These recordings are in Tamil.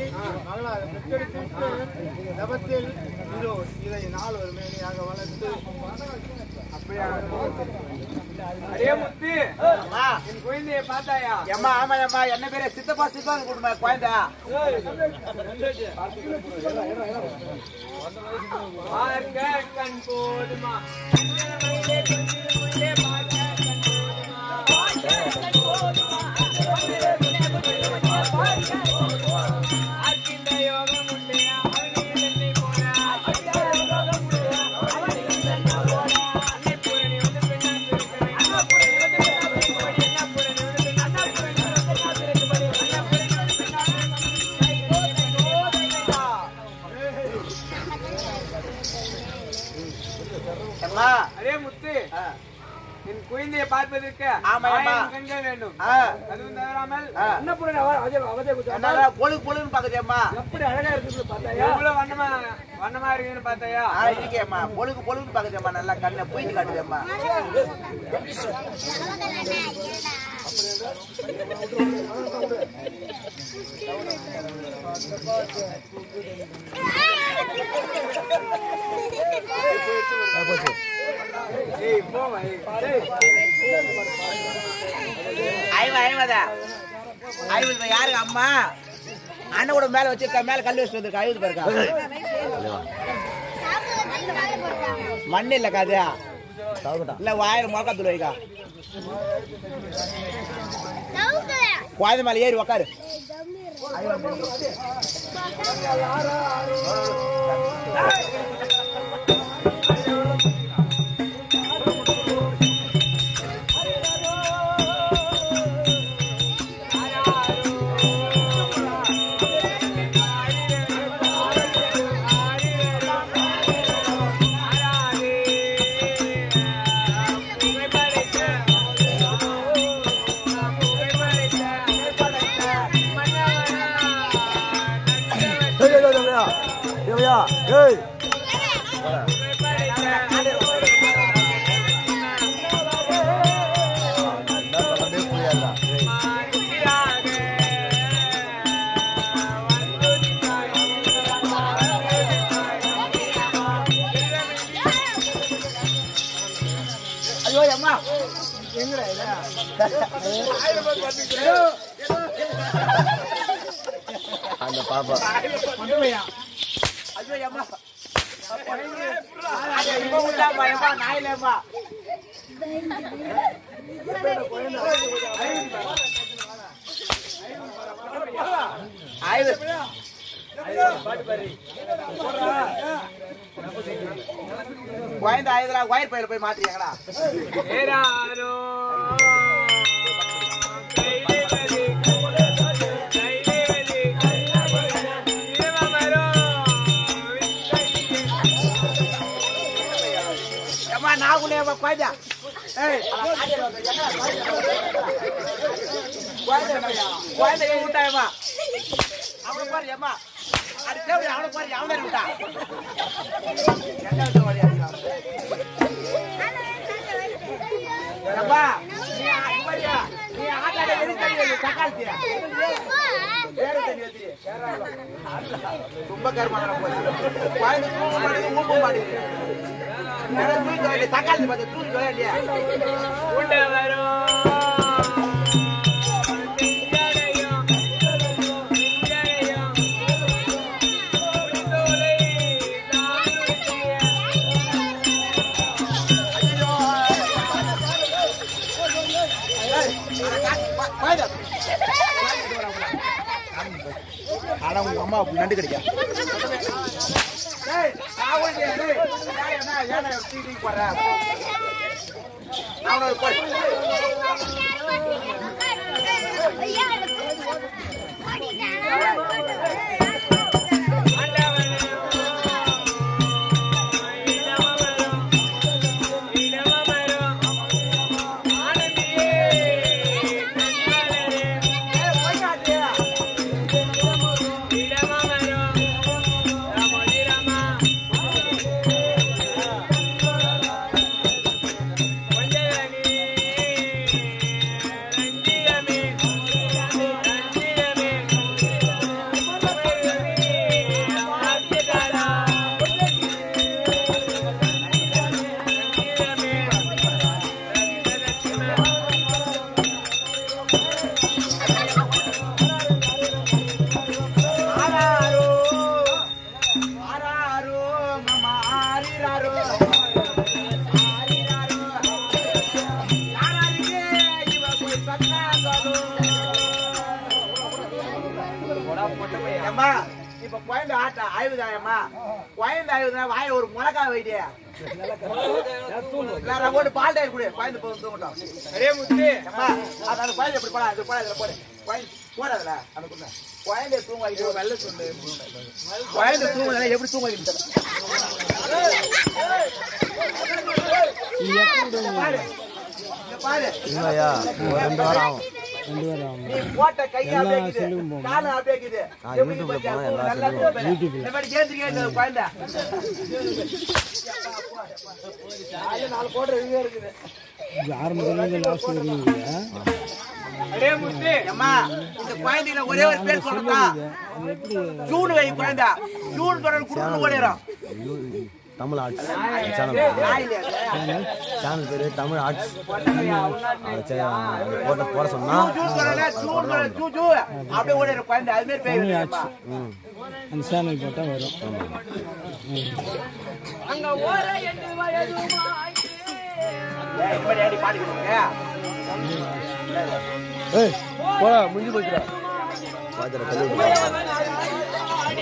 மகளாக பெற்றெடுத்து தபத்தில் இதோ இதை நாள் ஒரு மேனியாக வளர்த்து அடே முத்து அம்மா என் குழந்தையை பார்த்தாயா அம்மா ஆமா அம்மா என்ன பேரு சித்தப்பா சித்தப்பா கொடுமா குழந்தை பார்க்க கண் போதுமா அம்மா அரே முத்து ஆ, என் குழந்தையை பார்ப்பதற்கு ஆமா, ஆமா. ஆயிரம் கண்கள் வேண்டும் ஆ, அதுவும் தவறாமல் ஆ. என்ன என்னடா பொழுது பொழுதுன்னு பாக்குது அம்மா எப்படி அழகா இருக்குது பார்த்தாயா எவ்வளவு வண்ணமா வண்ணமா இருக்குன்னு பார்த்தாயா ஆ இருக்கே அம்மா பொழுது பொழுதுன்னு பாக்குது அம்மா நல்லா கண்ணை போயிட்டு காட்டுது அம்மா ஏய் போமா ஏய் ஐவா ஐவதா ஐவது யாருக்கு அம்மா அண்ணன் கூட மேல வச்சு க- மேல கல் வச்சுட்டு வந்திருக்கா ஐவது பேருக்கா மண் இல்ல காதியா இல்ல வாயிரம் முழக்கத்துல வைக்கா குழந்தை மேல ஏறி உக்காரு ஐயோ அம்மா அந்த பாப்பா ஐயோ அம்மா ஐயோ, இவ விட்டாம்மா, அம்மா, நாயில அம்மா. ஐயோ. குழந்தை ஆயுதலா ஒயர் பயில போய் மாத்திரியாங்களா ஏராரோ கைலேவலி கைலேவலி இரவமரோ அம்மா நான் கூட அம்மா குழந்தை ஏய், குழந்தை இல்லையா? குழந்தை ஏன் விட்டாயம்மா அவனை பாரு அம்மா அது தேவை அவனை பாரு அவனை விட்டா எங்க விட்டு ஓடி அடிக்கிறான்? அம்மா நீ ஆ- இங்க பாரியா? நீ ஆட்டாட எது தண்ணி வைக்க சக்காலத்தியா வேற தண்ணி வச்சு ரொம்ப கருமான போச்சு குழந்தை தூக்க மாட்டேங்குது ஊப்ப மாட்டேங்குது எனக்கு தூக்கி வரலையே, தக்காளி பார்த்து தூக்கி வரலையே. உண்டவரோ நெஞ்சடையோ நெஞ்சடையோ உண்டோலை தானுடைய குழந்தை. ஆனா உங்க அம்மா நண்டு கிடைக்க அவனோட போய் ரஞ்சிதமே இப்ப குழந்தை ஆட்ட ஆயுதாயம்மா குழந்தை ஆயுதா வாய ஒரு மிளகா வைடியா வேற போட்டு பால் டயர் கொடு குழந்தை போதும் தூங்கட்டும் அரே முத்து அம்மா அது அந்த குழந்தை எப்படி போடா அது போடா இதுல போடு குழந்தை போடாதுல அந்த குழந்தை குழந்தை தூங்க வைக்க வெள்ள சொல்லு குழந்தை தூங்க எப்படி தூங்க வைக்கிறது பாரு இங்க பாரு இல்லையா ஒரு ரெண்டு வாரம் ஆகும் நீ போட்ட கை அப்படியே இருக்குது. காலு அப்படியே இருக்குது. நான் எப்படி யூடியூப்ல பாத்தியா? போனா எல்லா நல்லா செல்லும் தூக்கு. இந்த மாதிரி கேந்திரிக்கே இந்த குழந்தை. அரே முத்து அம்மா, இந்த குழந்தைகளை ஒரே ஒரு பேர் சொல்லட்டா? ஜூன் வை குழந்தை. ஜூன் தொடர்ந்து குடுக்குன்னு ஓடிடும். யூ- தமிழ் ஆர்ட்ஸ் சேனல் நாயிலே அது. சேனல் பேரு தமிழ் ஆர்ட்ஸ் அது சே- அது போட்ட போட சொன்னா ஜூ, ஜூ தொடர்ல, ஜூன் தொடர்ல, ஜூ, ஜூ. அப்படியே ஓடிடும் குழந்தை. அது மாதிரி பேர் வைக்கணும்ப்பா. ம் அந்த சேனல் போட்டால் வரும் அங்க ஓர எட்டு வயதுமாய் ஏய், இந்த மாதிரி அடி பாடிக்கணுங்க. ஏய் போடா முடிஞ்சு போச்சுடா வாத்தியாரை தள்ளி விட்டுருவா.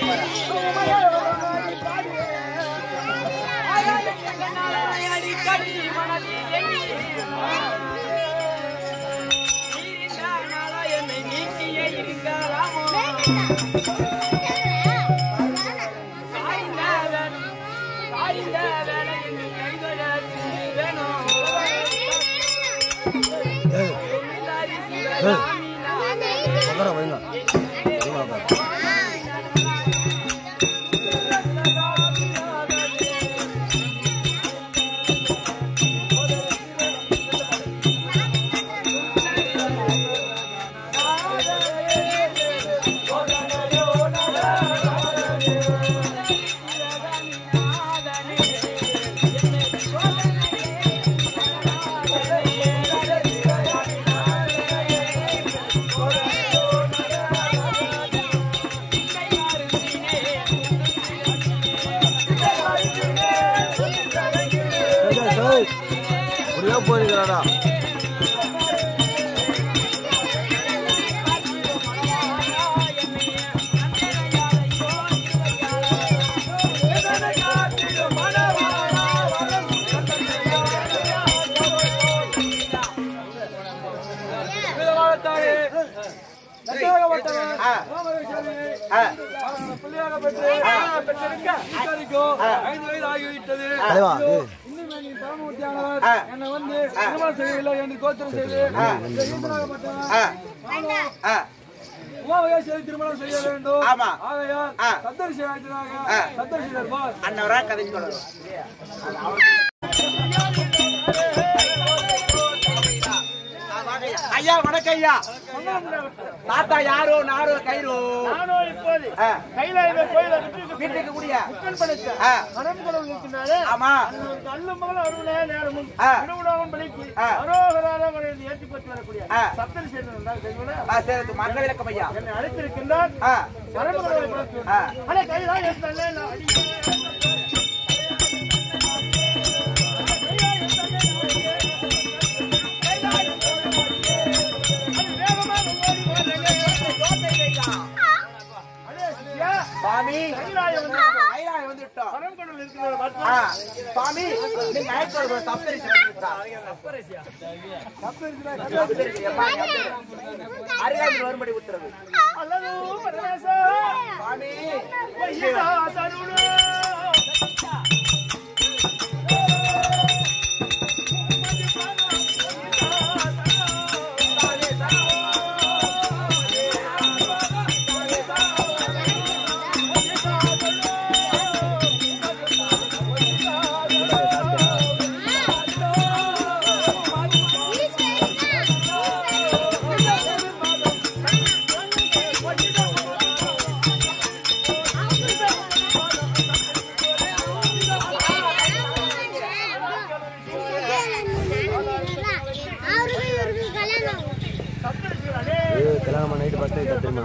உட்கார வைங்க வைங்க, உட்காரு. டேய், டேய், டேய். முடியா போயிருக்கிறாடா ஆ. ஆ. பிள்ளையாக பெற்று பெற்றிருக்க விசாரிக்கும் ஐந்து வயது ஆகிவிட்டது தலைவா ஏய், இன்னும் நீ பரமூர்த்தியானவர் ஆ. என்னை வந்து திருமணம் செய்யவில்லை என்று கோத்திரம் செய்து ஆ. இந்த ஈசனாகப்பட்டவன் ஆ. ஆ. உமாவகேஸ்வரி திருமணம் செய்ய வேண்டும் ஆமா. ஆகையால் ஆ. சப்தரிசி ஆஜராக ஆ. சப்தரிசி தர்பார் அண்ணவரா கதை சொல்லணும் ஐயா வணக்கம் ஐயா தாத்தா யாரோ நாரோ கயிறோ நானும் இப்போது ஆ. கைலாய கோயிலை விட்டு வீட்டுக்கு கூடிய படுக்க ஆ. மனம் கடவுள் இருக்கிறாரு ஆமா கல்லு மகள் அருளே நேரமும் ஆ. திருவிழாவும் பலிக்கு ஆ. அரோகராக ஏற்றி பெற்று வரக்கூடிய ஆ. சப்தரி சேர்ந்து வந்தால் செய்வோட ஆ, சரி மரண விளக்கம் ஐயா என்னை அழைத்திருக்கின்றார் ஆ. மரபு கடவுளை பார்த்து ஆ. அடே கைலாய தல்லே நான் அடி- அடே, ஐயா, சுவாமி கைலாயம் வந்து கைலாயம் வந்துட்டோம் மரம் கடவுள் இருக்கிற பார்த்து ஆ, சுவாமி நீங்க அழைத்து ஒரு சப்தரிசி வந்துட்டா. சப்தரிசி, எப்பா, சப்தரிசி. அருகாமையில் வரும்படி உத்தரவு அல்லது பரமேசா சுவாமி ஐயா தருணா அவருக்கு இவருக்கு கல்யாணம் ஏய், கல்யாணம் நைட்டு பத்து தெரியுமா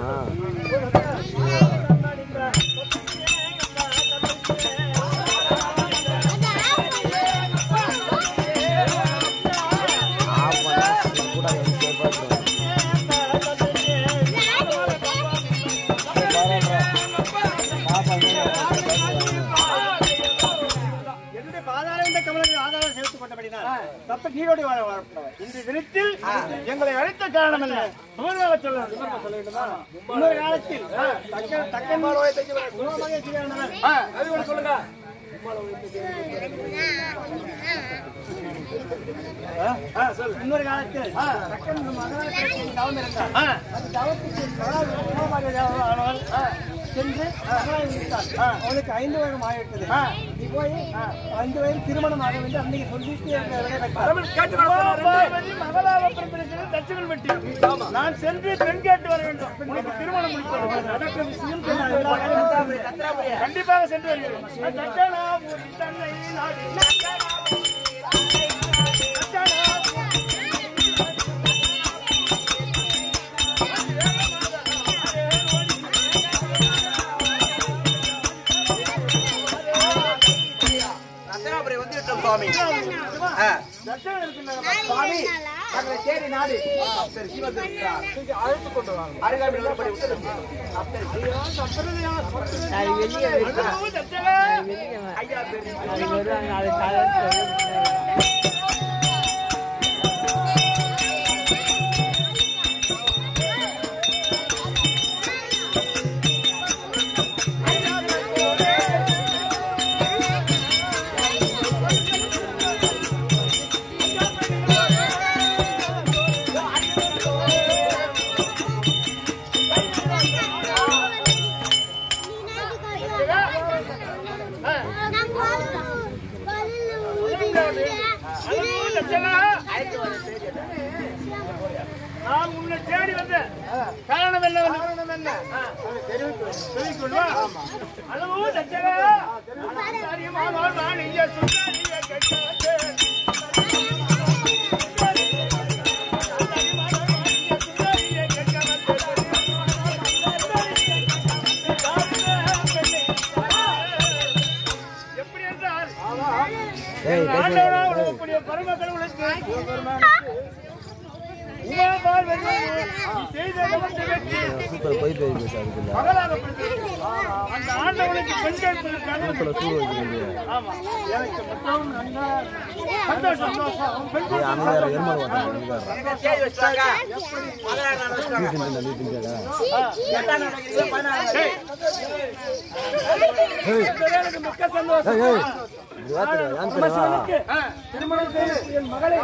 ஆஃப் பண்ணா கூட எனக்கு சேஃபாக இருக்கும் தப்ப கீழோடி வாழ வரப்பட்டவர் இந்த தினத்தில் எங்களை அழைத்த காரணம் என்ன விவரமாக சொல்ல விவரமாக சொல்ல வேண்டுமா இன்னொரு காலத்தில் தக்க தக்க உணவமாக செய்யானவர் அது கூட சொல்லுங்க இன்னொரு காலத்தில் தக்கன் மகனாக தவம் இருந்தார் அந்த தவத்துக்கு அதாவது உணவமாக ஆனவர் சென்று மகனாக இருந்தார் அவளுக்கு ஐந்து வயது ஆகிவிட்டது நீ போய் ஐந்து வயது திருமணம் ஆக வேண்டும் அன்னைக்கு சொல்லிட்டு தமிழ் கேட்டு வர சொன்னாரு. பார்வதி மகளாக பிறப்பிருக்கிறது தட்சகன் வெட்டி நான் சென்று பெண் கேட்டு வர வேண்டும் உனக்கு திருமணம் முடிப்பது நடக்கிற விஷயம் தெரியாது. கண்டிப்பாக சென்று வருகிறேன் தட்சணாபுரி தன்னை நாடி ரத்னாபுரி வந்து விட்டோம் சுவாமி ஆ. தட்சணம் இருக்கின்ற சுவாமி தங்களை தேடி நாடு சரி சிவன் இருக்கிறார் அழைத்துக் கொண்டு வாங்க அருகாமையில் ஒருபடி விட்டு ஐயா பேர் நான் உன்னை தேடி வந்தேன் காரணம் என்ன காரணம் என்ன தெரிவிக்கொள்வா அளவு தச்சகா அறியமாக வாணிய சுந்தரிய கெட்டாதே எப்படி என்றால் ஆண்டவனாக உணவக்கூடிய பரம கடவுளுக்கு உமாபால் வெல்வது நீ செய்த தவத்தை வெற்றி சூப்பர் போய் போய் பேச அதுக்குள்ள மகளாக பிறந்தது. அந்த ஆண்டவனுக்கு பெண் கேட்பதற்காக சூப்பர் சூடு வைக்கிறீங்க ஆமா எனக்கு மற்றவன் நல்லா சந்தோஷம் சந்தோஷம் பெண் ஏய் அமைதியார் எருமாள் வாட்டாங்க அமைதியார் தேடி வச்சுட்டாங்க பதினாறு நாள் வச்சுட்டாங்க இந்த நீ திங்கடா எட்டாம் நாள் வைக்கிறது பதினாறு நாள் கேட்பதற்கு மிக்க சந்தோஷம் ஏய் ஏய் இது வாத்துடா யான் தெரியுமா திருமணம் செய்து என் மகளை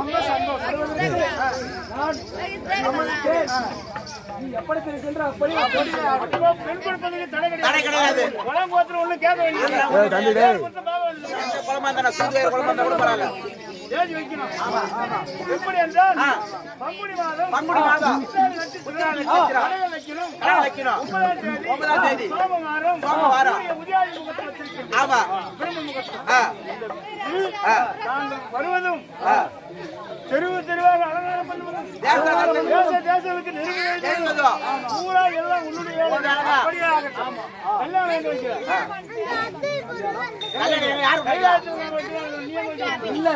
நான் அவளுக்கு நீ எப்படி தெரிவிக்கின்ற அப்படி அப்படி பெண் கொடுப்பதற்கு தடை தடை கிடையாது. வளங்கோத்திரம் ஒண்ணு கேட்க வேண்டியது ஏய் தம்பி டேய் எந்த குளமா இருந்தா சுந்தர குளமா இருந்தா கூட பரவாயில்ல ஏஜி வைக்கணும் எப்படி என்றால் பங்குனி மாதம் பங்குனி மாதம். உத்திராட நட்சத்திரம் உத்திராட நட்சத்திரம். கடக வைக்கணும் கடக வைக்கணும். ஒன்பதாம் தேதி ஒன்பதாம் தேதி. சோமவாரம் சோமவாரம். சூரிய உதயாதி முகத்தில் வச்சிருக்கிறது. ஆமா பிரம்ம முகத்தில் ஆ ஆ நாங்கள் வருவதும் தெருவு தெருவாக அலங்காரம் பண்ணுவதும் தேச தேசம் தேச தேசத்துக்கு நெருங்கி தெரிந்ததோ பூரா எல்லாம் உன்னுடைய வேலை. அப்படியே ஆகட்டும். ஆமா. கல்யாணம் எங்க வைக்கிறேன்? கல்யாணம் எங்க யாரு பண்ணல? கைலாயத்துல நான் வைக்கிறேன். நீ எங்க வைக்கிறேன்? இல்ல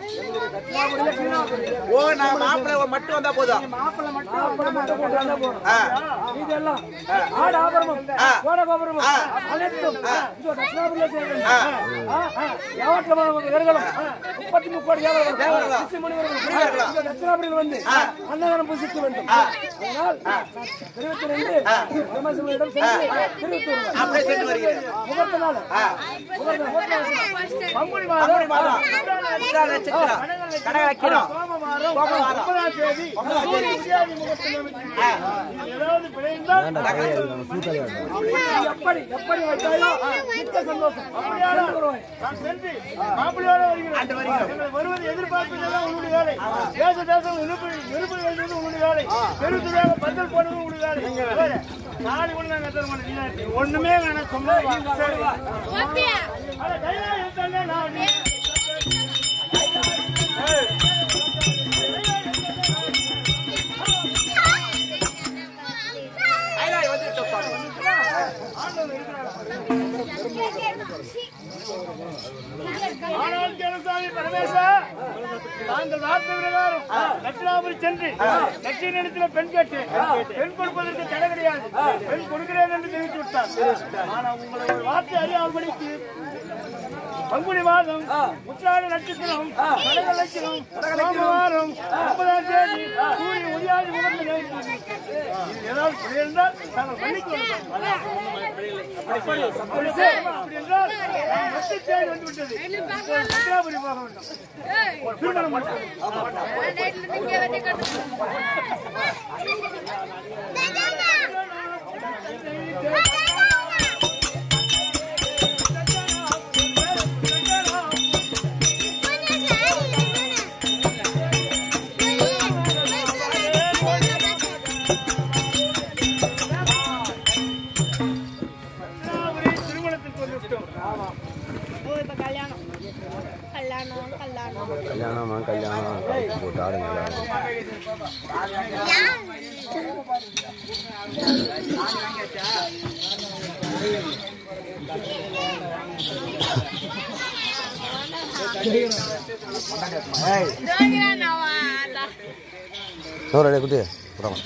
ஓ நான் மாப்பிள்ளை மட்டும் வந்தா போதும் மாப்பிள்ளை மட்டும் மாப்பிள்ளை மட்டும் கொண்டு வந்தா போதும். ஆ இதெல்லாம் ஆடு ஆபரணம் ஆ. கோட கோபுரம் ஆ. அனைத்தும் இந்த தட்சிணாபுரியில செய்ய வேண்டும். ஆ. ஆ, ஆ. யாவற்றமான இவர்களும் முப்பத்தி முப்பது தேவர்களும். தேவர்களும் ரிஷி முனிவர்களும் முனிவர்களும். இந்த தட்சிணாபுரியில் வந்து அன்னதானம் புசிக்க வேண்டும் அதனால் இருபத்தி ரெண்டு பிரம்மசிவனிடம் சென்று தெரிவித்து வருவார். அப்படியே சென்று வருகிறேன் முகூர்த்த நாள் ஆ. முகூர்த்த முகூர்த்த பங்குனி மாதம் பங்குனி மாதம். உத்திராட நட்சத்திரம். கடக வைக்கணும். சோமவாரம் சோமவாரம். ஒன்பதாம் தேதி சூரிய உதயாதி முகூர்த்தம் இது ஏதாவது பிழைந்தால் வேண்டாம் கிடையாது நம்ம சூத்தாலே வேண்டாம் நீ எப்படி எப்படி வைத்தாயோ மிக்க சந்தோஷம் அப்படியானா நான் சென்று மாப்பிள்ளையோட வருகிறேன் எங்களை வருவது எதிர்பார்ப்பதெல்லாம் உன்னுடைய வேலை தேச தேசம் இழுப்பு இழுப்பு வேண்டியது உன்னுடைய வேலை பெருத்துதாக பந்தல் போடுறது உன்னுடைய வேலை நாளை கூட நாங்கள் எத்தனை மணி நீ தான் ஒண்ணுமே வேணாம் சும்மா வா. சரி வா. அட, கையில எடுத்தாலே நான் கைலாயம் வந்து விட்டோம் சுவாமி ஆனால் கேளுசாமி பரமேசா நாங்கள் வார்த்தை பிரகாரம் தட்சிணாபுரி சென்று தட்சிணிடத்தில் பெண் கேட்டு பெண் கொடுப்பதற்கு தடை கிடையாது பெண் கொடுக்கிறேன் என்று தெரிவித்து விட்டார் ஆனால் உங்களை ஒரு வார்த்தை அறியாமல்படிக்கு பங்குனி மாதம் உற்றாட நட்சத்திரம் கடக லட்சணம் சோமவாரம் ஒன்பதாம் தேதி சூரியன் உதயாதி முதல் இது ஏதாவது பிழை இருந்தால் நாங்கள் மன்னிக்கிறோம் அப்படி அப்படி என்றால் நஷ்ட தேதி வந்து விட்டது இப்போது சந்திராபுரி போக வேண்டும் திருமணம் மட்டும் சந்திராபுரி திருமணத்துக்கு வந்து விட்டோம் கல்யாணம் கல்யாணம் கல்யாணம் கல்யாணமா கல்யாணம் கழுத்து போட்டு ஆடுங்க எல்லாரும் நூறு அடி குட்டி விடலாம்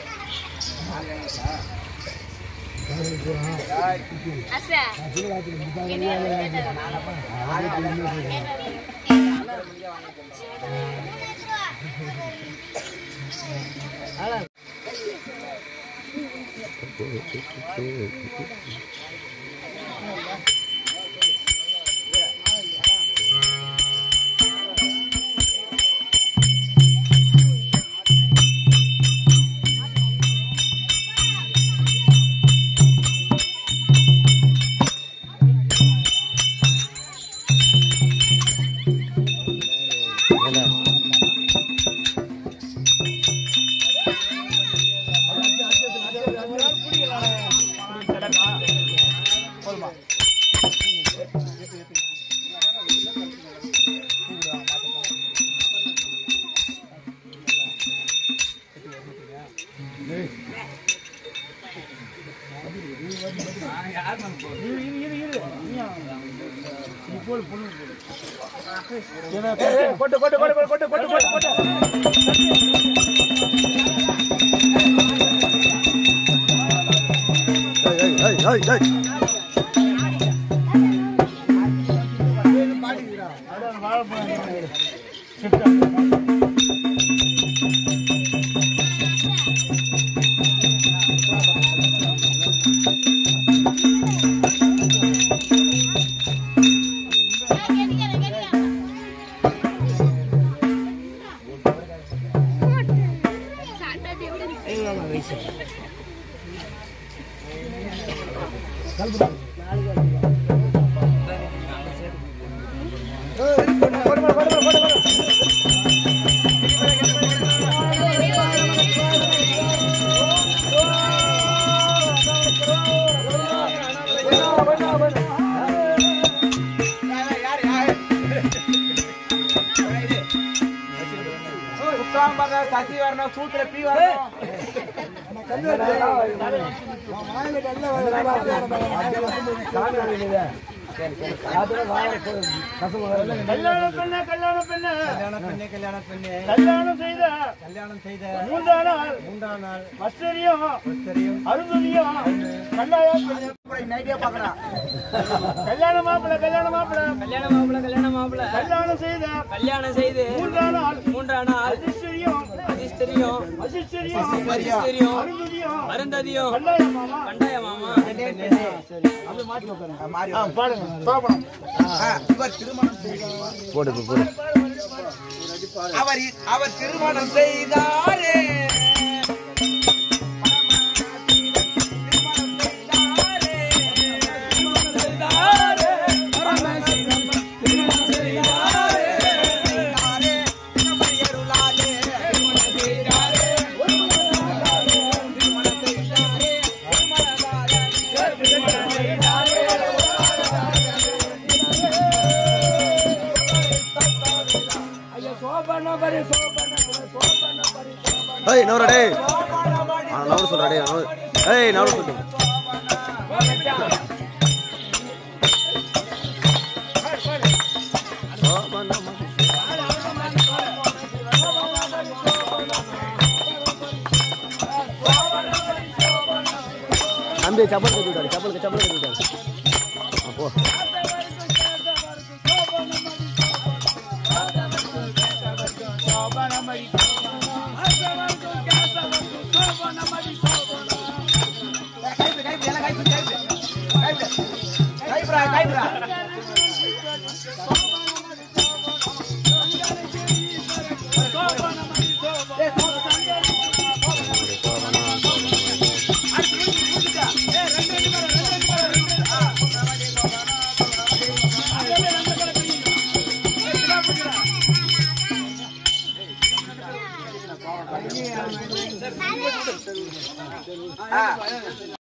கொட்டு கொட்டு கொட்டு கொட்டு கொட்டு கொட்டு கொட்டு ஏய் ஏய் ஏய் ஏய் சுத்தாம்பக சசி வரணும் சூத்துல பீ வரணும் கல்யாண பெண்ணே கல்யாண பெண்ணே கல்யாண பெண்ணே கல்யாண பெண்ணே கல்யாணம் செய்த கல்யாணம் செய்த மூன்றாம் நாள் மூன்றாம் நாள் மஸ்டரியும் தெரியும் அருந்ததியும் கல்லாயா பெண்ணு. நைட்டியா பாக்குறான் கல்யாண மாப்பிள கல்யாண மாப்பிள கல்யாண மாப்பிள கல்யாண மாப்பிள கல்யாணம் செய்த கல்யாணம் செய்து மூன்றாம் நாள் மூன்றாம் நாள் அதிர்ஷ்டரியும் அதிஸ்தரியும் அசிஸ்டரியும் அதிஸ்தரியும் அருந்ததியும் அருந்ததியும் கல்லாயா மாமா கண்டாய மாமா ஆ, பாடுங்க பாப்போம் ஆ, இவர் திருமணம் செய்தார் போடு இப்ப போடு அவர் இ- அவர் திருமணம் செய்தாரே ஏய் நவரா டேய் ஆ நவர சொல்றா டேய் நவர ஏய் நவர சொல்லு தம்பி சப்பல் கட்டி விட்டாரு சப்பல் சப்பல் கட்டி விட்டாரு ஆ, போ ஆ